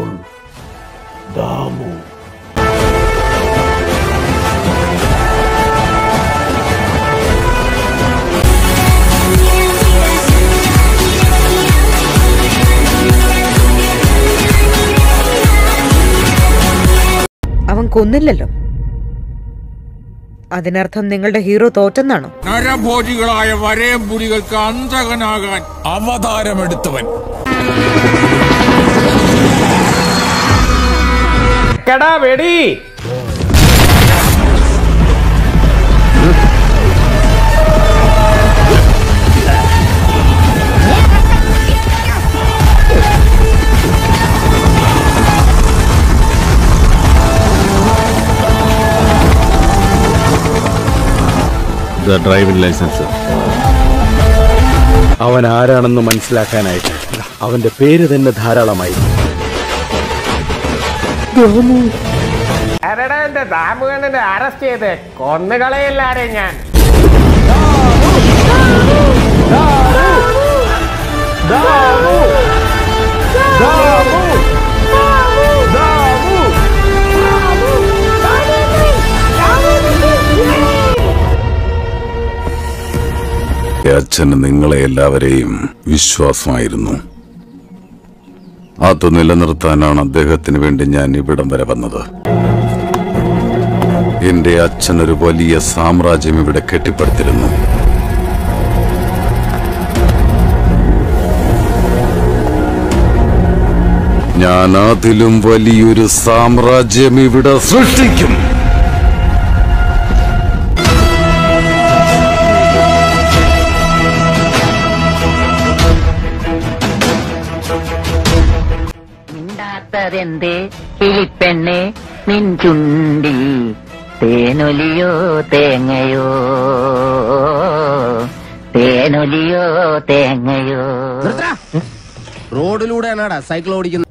powerful Damu അവൻ കൊന്നില്ലല്ലോ അതിനർത്ഥം നിങ്ങളുടെ ഹീറോ തോറ്റെന്നാണോ നരഭോജികളായ വരയമ്പുലികൾക്ക് അന്തകനാകാൻ അവതാരമെടുത്തവൻ കടാ വെടി ഡ്രൈവിംഗ് ലൈസൻസ് അവൻ ആരാണെന്ന് മനസ്സിലാക്കാനായിട്ട് അവന്റെ പേര് തന്നെ ധാരാളമായി ആരടാ എന്റെ ദാമുകണ്ണനെ അറസ്റ്റ് ചെയ്ത് കൊന്നുകളയില്ലാരെ ഞാൻ അച്ഛന് നിങ്ങളെ എല്ലാവരെയും വിശ്വാസമായിരുന്നു അത് നിലനിർത്താനാണ് അദ്ദേഹത്തിന് വേണ്ടി ഞാൻ ഇവിടം വരെ വന്നത് എന്റെ അച്ഛൻ ഒരു വലിയ സാമ്രാജ്യം ഇവിടെ കെട്ടിപ്പടുത്തിരുന്നു ഞാൻ അതിലും വലിയൊരു സാമ്രാജ്യം ഇവിടെ സൃഷ്ടിക്കും മിണ്ടാത്തതെന്തേ കിളിപ്പെണ്ണെ നിൻ ചുണ്ടിൽ തേനൊലിയോ തേങ്ങയോ തേനൊലിയോ തേങ്ങയോ റോഡിലൂടെയാണാടാ സൈക്കിൾ ഓടിക്കുന്നത്